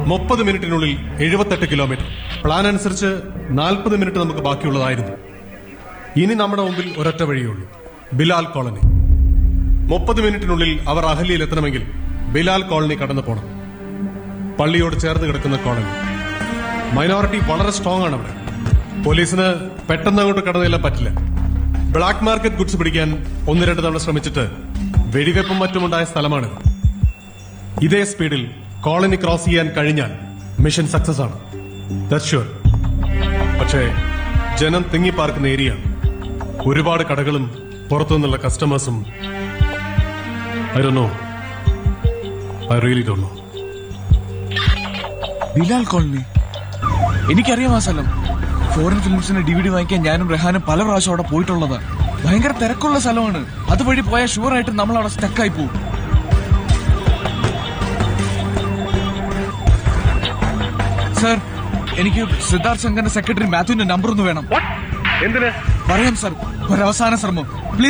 മുപ്പത് മിനിറ്റിനുള്ളിൽ എഴുപത്തെട്ട് കിലോമീറ്റർ പ്ലാൻ അനുസരിച്ച് നാൽപ്പത് മിനിറ്റ് നമുക്ക് ബാക്കിയുള്ളതായിരുന്നു ഇനി നമ്മുടെ മുമ്പിൽ ഒരൊറ്റ വഴിയുള്ളൂ ബിലാൽ കോളനി മുപ്പത് മിനിറ്റിനുള്ളിൽ അവർ അഹല്യയിൽ എത്തണമെങ്കിൽ ബിലാൽ കോളനി കടന്നു പോകണം പള്ളിയോട് ചേർന്ന് കിടക്കുന്ന കോളനി മൈനോറിറ്റി വളരെ സ്ട്രോങ് ആണ് അവിടെ പോലീസിന് പെട്ടെന്ന് അങ്ങോട്ട് കടന്നെല്ലാം പറ്റില്ല ബ്ലാക്ക് മാർക്കറ്റ് ഗുഡ്സ് പിടിക്കാൻ ഒന്ന് രണ്ട് തവണ ശ്രമിച്ചിട്ട് വെടിവെപ്പും മറ്റുമുണ്ടായ സ്ഥലമാണിത് ഇതേ സ്പീഡിൽ കോളനി ക്രോസ് ചെയ്യാൻ കഴിഞ്ഞാൽ മിഷൻ സക്സസ് ആണ് ദാറ്റ് ഷുവർ പക്ഷേ ജനം തിങ്ങിപ്പാർക്കുന്ന ഏരിയ ഒരുപാട് കടകളും പുറത്തുനിന്നുള്ള കസ്റ്റമേഴ്സും I do I really do know Bilal colony എനിക്കറിയാം ആ സ്ഥലം ഫോറിൻ ഫിലിംസിന്റെ ഡി വി ഡി വാങ്ങിക്കാൻ ഞാനും റെഹാനും പല പ്രാവശ്യം അവിടെ പോയിട്ടുള്ളതാ ഭയങ്കര തിരക്കുള്ള സ്ഥലമാണ് അതുവഴി പോയാൽ ഷുവർ ആയിട്ട് നമ്മൾ അവിടെ സ്റ്റക്കായി പോകും സർ എനിക്ക് സിദ്ധാർത്ഥ് ശങ്കറിന്റെ സെക്രട്ടറി മാത്യുവിന്റെ നമ്പർ ഒന്ന് വേണം എന്തിന് പറയാം സർ ഒരു അവസാന ശ്രമം പ്ലീസ്